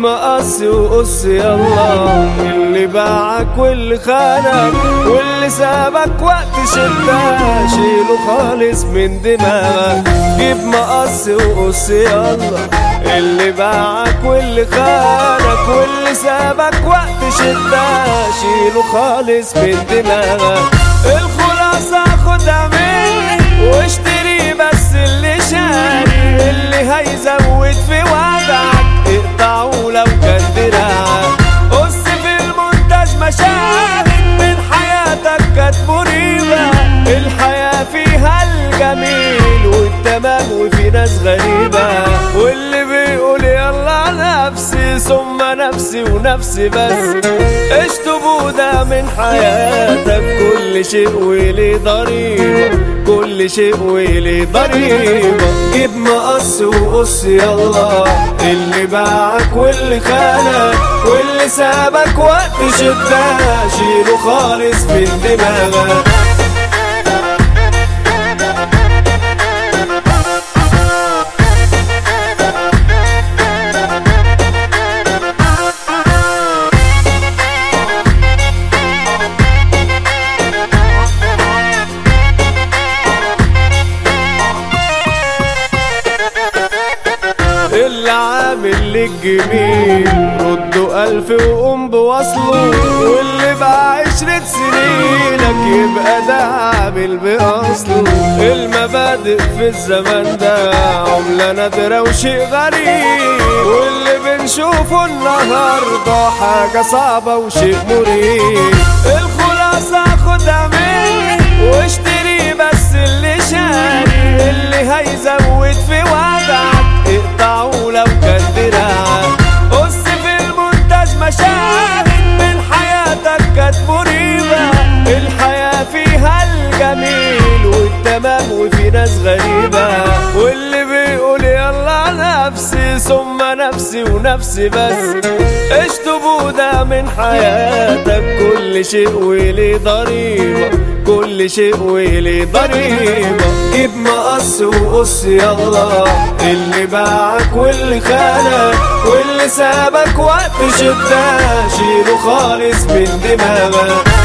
مقص وقص يلا اللي باعك واللي خانك واللي سابك وقت شدة شيله خالص من دماغك جيب مقص وقص يلا اللي باعك واللي خانك واللي سابك وقت شدة شيله خالص من دماغك الخلاصة خدها مني واشتري بس اللي شاري اللي هيزود في وجعك اقطعه لو كان دراعك قص في المونتاج مشاهد من حياتك كانت مريبة الحياة فيها الجميل والتمام وفي ناس غريبة واللي بيقول يلا نفسي ثم نفسي ونفسي بس اشطبوا ده من حياتك كل شيء ولي ضريبة كل شيء ولي ضريبة جيب مقص وقص يلا اللي باعك واللي خانك واللي سابك وقت شدة شيله خالص من دماغك اللي عامل لك جميل ردوا ألف وقوم بوصله واللي بقى عشرة سنينك يبقى ده عامل بأصله المبادئ في الزمن ده عملة نادرة وشيء غريب واللي بنشوفه النهاردة حاجة صعبة وشيء مريب الخلاصة خدها مني واشتري بس اللي شاري اللي هيزود في وجعك اقطعه لو كان دراعك قص في المونتاج مشاهد من حياتك كانت مريبة الحياة فيها الجميل والتمام وفي ناس غريبة واللي بيقول يلا نفسي ثم نفسي ونفسي بس اشطبوا ده من حياتك كل شيء ولي ضريبة كل شيء ولي ضريبة جيب مقص وقص يلا اللي باعك واللي خانك واللي سابك وقت شدة شيله خالص من دماغك